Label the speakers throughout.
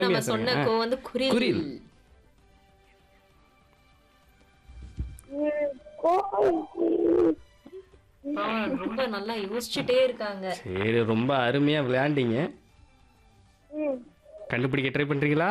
Speaker 1: நம்ம
Speaker 2: சொல்லுங்க.
Speaker 1: சொன்ன
Speaker 2: ஆ.
Speaker 1: கோ வந்து குரில்
Speaker 2: குரில்.
Speaker 1: ஆ, ரொம்ப நல்லா யோசிச்சுட்டே இருக்காங்க
Speaker 2: சரி ரொம்ப அருமையா விளையாண்டீங்க கண்டுபிடிக்க ட்ரை பண்றீங்களா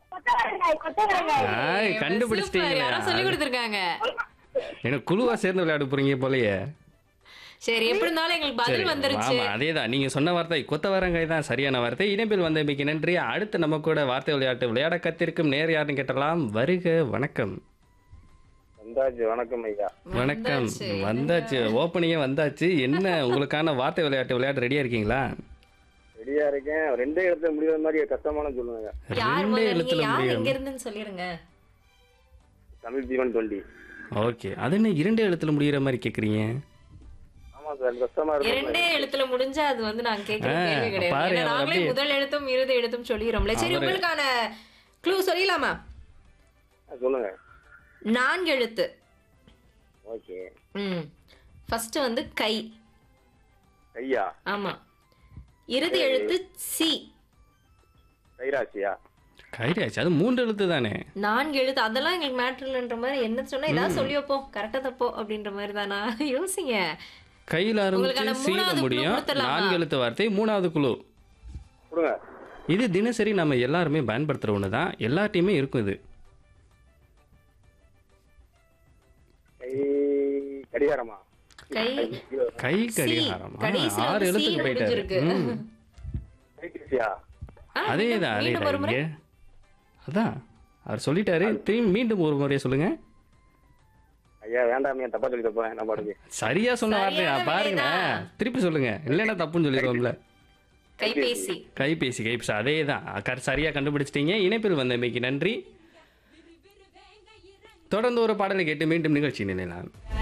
Speaker 2: ஆய்,
Speaker 1: சூப்பர்,
Speaker 2: கண்டுபிடிச்சிட்டீங்களா
Speaker 1: யாரோ சொல்லி கொடுத்துருக்காங்க
Speaker 2: எனக்கு குழுவா சேர்ந்து விளையாட போறீங்க போலயே
Speaker 1: சரி எப்படி இருந்தாலும் எங்களுக்கு
Speaker 2: சரி,
Speaker 1: பதில் வந்துருச்சு
Speaker 2: ஆமா அதேதான் நீங்க சொன்ன வார்த்தை கொத்தவரங்காய் தான் சரியான வார்த்தை இணைப்பில் வந்தமைக்கு நன்றி அடுத்து நம்ம கூட வார்த்தை விளையாட்டு விளையாட கத்திருக்கும் நேர் யாருன்னு கேட்டலாம் வருக வணக்கம்
Speaker 3: வந்தாச்சு வணக்கம் ஐயா
Speaker 2: வணக்கம்
Speaker 1: வந்தாச்சு.
Speaker 2: வந்தாச்சு ஓப்பனிங்கே வந்தாச்சு என்ன உங்களுக்கான வார்த்தை விளையாட்டு விளையாட ரெடியா இருக்கீங்களா
Speaker 3: ரெடியா இருக்கேன் ரெண்டே இடத்துல முடியாத மாதிரி கஷ்டமான சொல்லுங்க
Speaker 1: யார்
Speaker 2: ரெண்டே
Speaker 1: முதல்ல நீங்க
Speaker 2: எழுத்துல
Speaker 1: யார்
Speaker 2: முடியும்
Speaker 1: எங்க இருந்துன்னு சொல்லிருங்க
Speaker 3: தமிழ் ஜீவன் டுவெண்ட்டி
Speaker 2: ஓகே அது என்ன இரண்டே எழுத்துல முடியிற மாதிரி கேக்குறீங்க
Speaker 3: ஆமா சார் கஷ்டமா இருக்கும்
Speaker 1: இரண்டே எழுத்துல முடிஞ்சா அது வந்து நாங்க கேக்குற
Speaker 2: ஆ,
Speaker 1: கேள்வி கிடையாது
Speaker 2: பாரு,
Speaker 1: ஏன்னா
Speaker 2: அவர்
Speaker 1: நாங்களே
Speaker 2: அப்படியே-
Speaker 1: முதல் எழுத்தும் இறுதி எழுத்தும் சொல்லிடுறோம்ல சரி
Speaker 2: அவரு-
Speaker 1: உங்களுக்கான க்ளூ சொல்லிடலாமா
Speaker 3: ஆ, சொல்லுங்க
Speaker 1: நான்கு எழுத்து
Speaker 3: ஓகே
Speaker 1: ம் ஃபர்ஸ்ட் வந்து கை
Speaker 3: கையா
Speaker 1: ஆமா இறுதி எழுத்து சி
Speaker 3: கைராசியா
Speaker 2: கைரியாச்சு அது மூன்று எழுத்து தானே
Speaker 1: நான்கு எழுத்து அதெல்லாம் எங்களுக்கு மேட்டர் இல்லைன்ற மாதிரி என்ன சொன்னா ஏதாவது சொல்லி வைப்போம் கரெக்டா தப்போ அப்படின்ற மாதிரி தானா யோசிங்க
Speaker 2: கையில் ஆரம்பிச்சு
Speaker 1: உங்களுக்கான
Speaker 2: சீல
Speaker 1: மூணாவது clue
Speaker 2: முடியும்
Speaker 1: கொடுத்துடலாமா?
Speaker 2: நான்கு எழுத்து வார்த்தை மூணாவது குழு
Speaker 3: கொடுங்க
Speaker 2: இது தினசரி நம்ம எல்லாருமே பயன்படுத்துற ஒன்று தான் எல்லார்ட்டையுமே இருக்கும் இது
Speaker 3: கை கடிகாரமா
Speaker 1: கை
Speaker 2: கை
Speaker 1: சி.
Speaker 2: கடிகாரம் ஆ,
Speaker 1: கடைசியில
Speaker 2: ஆறு
Speaker 1: வந்து
Speaker 2: எழுத்துக்கு
Speaker 1: சீன்னு
Speaker 2: போயிட்டாரு
Speaker 1: முடிஞ்சிருக்கு.
Speaker 2: ம்.
Speaker 3: கைபேசியா
Speaker 1: ஆ,
Speaker 2: அதே
Speaker 1: மீண்டும்
Speaker 2: தான் அதே
Speaker 1: மீண்டும் ஒரு
Speaker 2: தான்
Speaker 1: முறை
Speaker 2: இங்கே அதான் அவர் சொல்லிட்டாரு திரும்பி மீண்டும் ஒரு முறையை சொல்லுங்க
Speaker 3: ஐயா வேண்டாம் ஏன் தப்பா சொல்லி தப்பேன் நான் பாட்டுக்கு
Speaker 2: சரியா சொன்ன வார்த்தையா
Speaker 1: சரியான
Speaker 2: பாருங்க
Speaker 1: விடைதான்.
Speaker 2: திருப்பி சொல்லுங்க இல்லைன்னா தப்புன்னு சொல்லிடுவோம்ல
Speaker 1: கைபேசி
Speaker 2: கைபேசி கைபேசி அதே தான் கர சரியா கண்டுபிடிச்சிட்டீங்க இணைப்பில் வந்தமைக்கு நன்றி தொடர்ந்து ஒரு பாடலை கேட்டு மீண்டும் நிகழ்ச்சி நினைலாம்